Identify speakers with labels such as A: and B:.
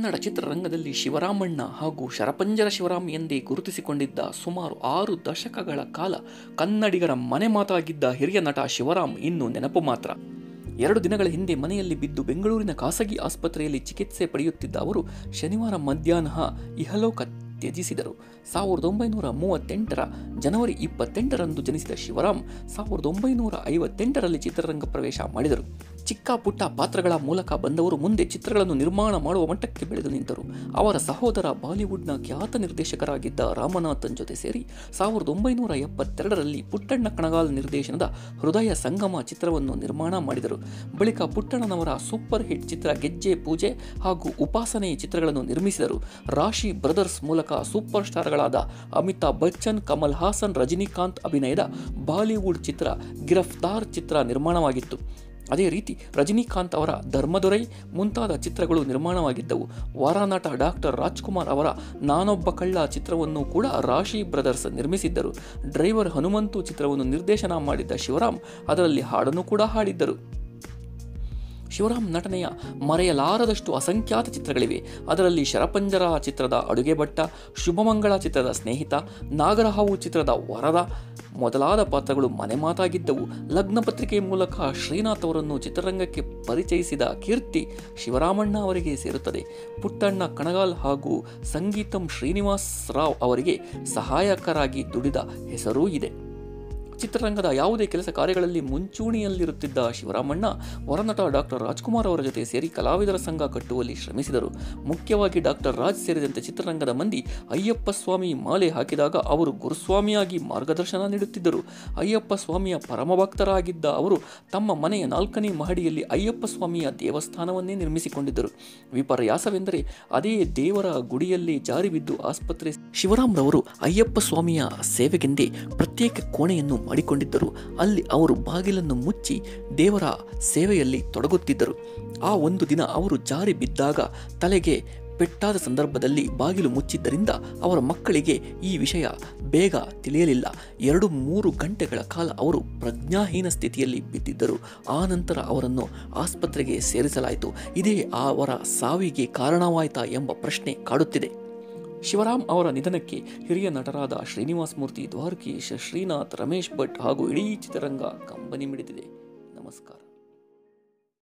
A: ಕನ್ನಡ ಚಿತ್ರರಂಗದಲ್ಲಿ ಶಿವರಾಮಣ್ಣ ಹಾಗೂ ಶರಪಂಜರ ಶಿವರಾಮ್ ಎಂದೇ ಗುರುತಿಸಿಕೊಂಡಿದ್ದ ಸುಮಾರು ಆರು ದಶಕಗಳ ಕಾಲ ಕನ್ನಡಿಗರ ಮನೆ ಮಾತಾಗಿದ್ದ ಹಿರಿಯ ನಟ ಶಿವರಾಮ್ ಇನ್ನು ನೆನಪು ಮಾತ್ರ ಎರಡು ದಿನಗಳ ಹಿಂದೆ ಮನೆಯಲ್ಲಿ ಬಿದ್ದು ಬೆಂಗಳೂರಿನ ಖಾಸಗಿ ಆಸ್ಪತ್ರೆಯಲ್ಲಿ ಚಿಕಿತ್ಸೆ ಪಡೆಯುತ್ತಿದ್ದ ಅವರು ಶನಿವಾರ ಮಧ್ಯಾಹ್ನ ಇಹಲೋಕ ತ್ಯಜಿಸಿದರು ಸಾವಿರದ ಒಂಬೈನೂರ ಮೂವತ್ತೆಂಟರ ಜನವರಿ ಇಪ್ಪತ್ತೆಂಟರಂದು ಜನಿಸಿದ ಶಿವರಾಮ್ ಸಾವಿರದ ಒಂಬೈನೂರ ಐವತ್ತೆಂಟರಲ್ಲಿ ಚಿತ್ರರಂಗ ಪ್ರವೇಶ ಮಾಡಿದರು ಚಿಕ್ಕ ಪುಟ್ಟ ಪಾತ್ರಗಳ ಮೂಲಕ ಬಂದವರು ಮುಂದೆ ಚಿತ್ರಗಳನ್ನು ನಿರ್ಮಾಣ ಮಾಡುವ ಮಟ್ಟಕ್ಕೆ ಬೆಳೆದು ನಿಂತರು ಅವರ ಸಹೋದರ ಬಾಲಿವುಡ್ನ ಖ್ಯಾತ ನಿರ್ದೇಶಕರಾಗಿದ್ದ ರಾಮನಾಥನ್ ಜೊತೆ ಸೇರಿ ಸಾವಿರದ ಒಂಬೈನೂರ ಎಪ್ಪತ್ತೆರಡರಲ್ಲಿ ಪುಟ್ಟಣ್ಣ ಕಣಗಾಲ್ ನಿರ್ದೇಶನದ ಹೃದಯ ಸಂಗಮ ಚಿತ್ರವನ್ನು ನಿರ್ಮಾಣ ಮಾಡಿದರು ಬಳಿಕ ಪುಟ್ಟಣ್ಣನವರ ಸೂಪರ್ ಹಿಟ್ ಚಿತ್ರ ಗೆಜ್ಜೆ ಪೂಜೆ ಹಾಗೂ ಉಪಾಸನೆ ಚಿತ್ರಗಳನ್ನು ನಿರ್ಮಿಸಿದರು ರಾಶಿ ಬ್ರದರ್ಸ್ ಮೂಲಕ ಸೂಪರ್ ಸ್ಟಾರ್ಗಳಾದ ಅಮಿತಾಬ್ ಬಚ್ಚನ್ ಕಮಲ್ ಹಾಸನ್ ರಜನಿಕಾಂತ್ ಅಭಿನಯದ ಬಾಲಿವುಡ್ ಚಿತ್ರ ಗಿರಫ್ತಾರ್ ಚಿತ್ರ ನಿರ್ಮಾಣವಾಗಿತ್ತು ಅದೇ ರೀತಿ ರಜನಿಕಾಂತ್ ಅವರ ಧರ್ಮದೊರೈ ಮುಂತಾದ ಚಿತ್ರಗಳು ನಿರ್ಮಾಣವಾಗಿದ್ದವು ವಾರಾನಟ ಡಾಕ್ಟರ್ ರಾಜ್ಕುಮಾರ್ ಅವರ ನಾನೊಬ್ಬ ಕಳ್ಳ ಚಿತ್ರವನ್ನು ಕೂಡ ರಾಶಿ ಬ್ರದರ್ಸ್ ನಿರ್ಮಿಸಿದ್ದರು ಡ್ರೈವರ್ ಹನುಮಂತು ಚಿತ್ರವನ್ನು ನಿರ್ದೇಶನ ಮಾಡಿದ್ದ ಶಿವರಾಮ್ ಅದರಲ್ಲಿ ಹಾಡನ್ನು ಕೂಡ ಹಾಡಿದ್ದರು ಶಿವರಾಮ್ ನಟನೆಯ ಮರೆಯಲಾರದಷ್ಟು ಅಸಂಖ್ಯಾತ ಚಿತ್ರಗಳಿವೆ ಅದರಲ್ಲಿ ಶರಪಂಜರ ಚಿತ್ರದ ಅಡುಗೆ ಭಟ್ಟ ಶುಭಮಂಗಳ ಚಿತ್ರದ ಸ್ನೇಹಿತ ನಾಗರಹಾವು ಚಿತ್ರದ ವರದ ಮೊದಲಾದ ಪಾತ್ರಗಳು ಮನೆ ಮಾತಾಗಿದ್ದವು ಲಗ್ನ ಪತ್ರಿಕೆ ಮೂಲಕ ಶ್ರೀನಾಥ್ ಅವರನ್ನು ಚಿತ್ರರಂಗಕ್ಕೆ ಪರಿಚಯಿಸಿದ ಕೀರ್ತಿ ಶಿವರಾಮಣ್ಣ ಅವರಿಗೆ ಸೇರುತ್ತದೆ ಪುಟ್ಟಣ್ಣ ಕಣಗಾಲ್ ಹಾಗೂ ಸಂಗೀತಂ ಶ್ರೀನಿವಾಸ್ ರಾವ್ ಅವರಿಗೆ ಸಹಾಯಕರಾಗಿ ದುಡಿದ ಹೆಸರೂ ಇದೆ ಚಿತ್ರರಂಗದ ಯಾವುದೇ ಕೆಲಸ ಕಾರ್ಯಗಳಲ್ಲಿ ಮುಂಚೂಣಿಯಲ್ಲಿರುತ್ತಿದ್ದ ಶಿವರಾಮಣ್ಣ ಹೊರನಟ ಡಾಕ್ಟರ್ ರಾಜ್ಕುಮಾರ್ ಅವರ ಜೊತೆ ಸೇರಿ ಕಲಾವಿದರ ಸಂಘ ಕಟ್ಟುವಲ್ಲಿ ಶ್ರಮಿಸಿದರು ಮುಖ್ಯವಾಗಿ ಡಾಕ್ಟರ್ ರಾಜ್ ಸೇರಿದಂತೆ ಚಿತ್ರರಂಗದ ಮಂದಿ ಅಯ್ಯಪ್ಪ ಸ್ವಾಮಿ ಮಾಲೆ ಹಾಕಿದಾಗ ಅವರು ಗುರುಸ್ವಾಮಿಯಾಗಿ ಮಾರ್ಗದರ್ಶನ ನೀಡುತ್ತಿದ್ದರು ಅಯ್ಯಪ್ಪ ಸ್ವಾಮಿಯ ಪರಮಭಕ್ತರಾಗಿದ್ದ ಅವರು ತಮ್ಮ ಮನೆಯ ನಾಲ್ಕನೇ ಮಹಡಿಯಲ್ಲಿ ಅಯ್ಯಪ್ಪ ಸ್ವಾಮಿಯ ದೇವಸ್ಥಾನವನ್ನೇ ನಿರ್ಮಿಸಿಕೊಂಡಿದ್ದರು ವಿಪರ್ಯಾಸವೆಂದರೆ ಅದೇ ದೇವರ ಗುಡಿಯಲ್ಲಿ ಜಾರಿ ಬಿದ್ದು ಆಸ್ಪತ್ರೆ ಶಿವರಾಮ್ ರವರು ಅಯ್ಯಪ್ಪ ಸ್ವಾಮಿಯ ಸೇವೆಗೆಂದೇ ಪ್ರತ್ಯೇಕ ಕೋಣೆಯನ್ನು ಮಾಡಿಕೊಂಡಿದ್ದರು ಅಲ್ಲಿ ಅವರು ಬಾಗಿಲನ್ನು ಮುಚ್ಚಿ ದೇವರ ಸೇವೆಯಲ್ಲಿ ತೊಡಗುತ್ತಿದ್ದರು ಆ ಒಂದು ದಿನ ಅವರು ಜಾರಿ ಬಿದ್ದಾಗ ತಲೆಗೆ ಪೆಟ್ಟಾದ ಸಂದರ್ಭದಲ್ಲಿ ಬಾಗಿಲು ಮುಚ್ಚಿದ್ದರಿಂದ ಅವರ ಮಕ್ಕಳಿಗೆ ಈ ವಿಷಯ ಬೇಗ ತಿಳಿಯಲಿಲ್ಲ ಎರಡು ಮೂರು ಗಂಟೆಗಳ ಕಾಲ ಅವರು ಪ್ರಜ್ಞಾಹೀನ ಸ್ಥಿತಿಯಲ್ಲಿ ಬಿದ್ದಿದ್ದರು ಆ ನಂತರ ಅವರನ್ನು ಆಸ್ಪತ್ರೆಗೆ ಸೇರಿಸಲಾಯಿತು ಇದೇ ಅವರ ಸಾವಿಗೆ ಕಾರಣವಾಯಿತಾ ಎಂಬ ಪ್ರಶ್ನೆ ಕಾಡುತ್ತಿದೆ ಶಿವರಾಮ್ ಅವರ ನಿಧನಕ್ಕೆ ಹಿರಿಯ ನಟರಾದ ಶ್ರೀನಿವಾಸ್ ಮೂರ್ತಿ ದ್ವಾರಕೀಶ್ ಶ್ರೀನಾಥ್ ರಮೇಶ್ ಭಟ್ ಹಾಗೂ ಇಡೀ ಚಿತ್ರರಂಗ ಕಂಬನಿ ಮಿಡಿದಿದೆ ನಮಸ್ಕಾರ